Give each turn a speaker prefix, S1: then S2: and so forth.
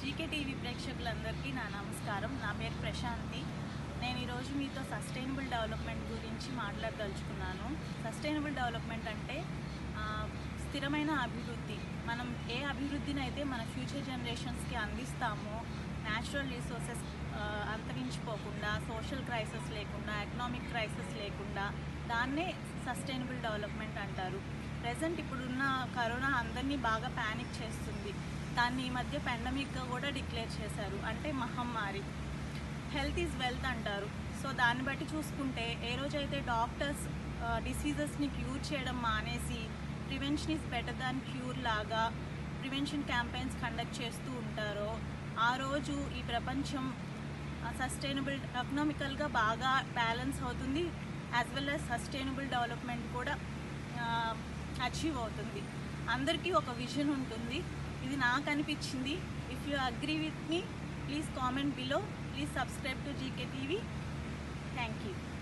S1: GK TV ప్రేక్షకులందరికీ నా నమస్కారం నా పేరు ప్రశాంతి నేను ఈరోజు మీతో సస్టైనబుల్ డెవలప్మెంట్ గురించి మాట్లాడదలుచుకున్నాను సస్టైనబుల్ డెవలప్మెంట్ అంటే ఆ, స్థిరమైన అభివృద్ధి మనం ఏ అభివృద్ధిని అయితే మన ఫ్యూచర్ జనరేషన్స్కి అందిస్తామో న్యాచురల్ రిసోర్సెస్ అంతరించిపోకుండా సోషల్ క్రైసిస్ లేకుండా ఎకనామిక్ క్రైసిస్ లేకుండా దాన్నే సస్టైనబుల్ డెవలప్మెంట్ అంటారు ప్రజెంట్ ఇప్పుడున్న కరోనా అందరినీ బాగా ప్యానిక్ చేస్తుంది దాన్ని ఈ మధ్య పెండమిక్గా కూడా డిక్లేర్ చేశారు అంటే మహమ్మారి హెల్త్ ఈజ్ వెల్త్ అంటారు సో దాన్ని బట్టి చూసుకుంటే ఏ రోజైతే డాక్టర్స్ డిసీజెస్ని క్యూర్ చేయడం మానేసి prevention is better than cure లాగా ప్రివెన్షన్ క్యాంపెయిన్స్ కండక్ట్ చేస్తూ ఉంటారో ఆ రోజు ఈ ప్రపంచం సస్టైనబుల్ ఎకనామికల్గా బాగా బ్యాలెన్స్ అవుతుంది as well as sustainable development కూడా అచీవ్ అవుతుంది అందరికీ ఒక విజన్ ఉంటుంది ఇది నాకు అనిపించింది if you agree with me please comment below please subscribe to GK TV thank you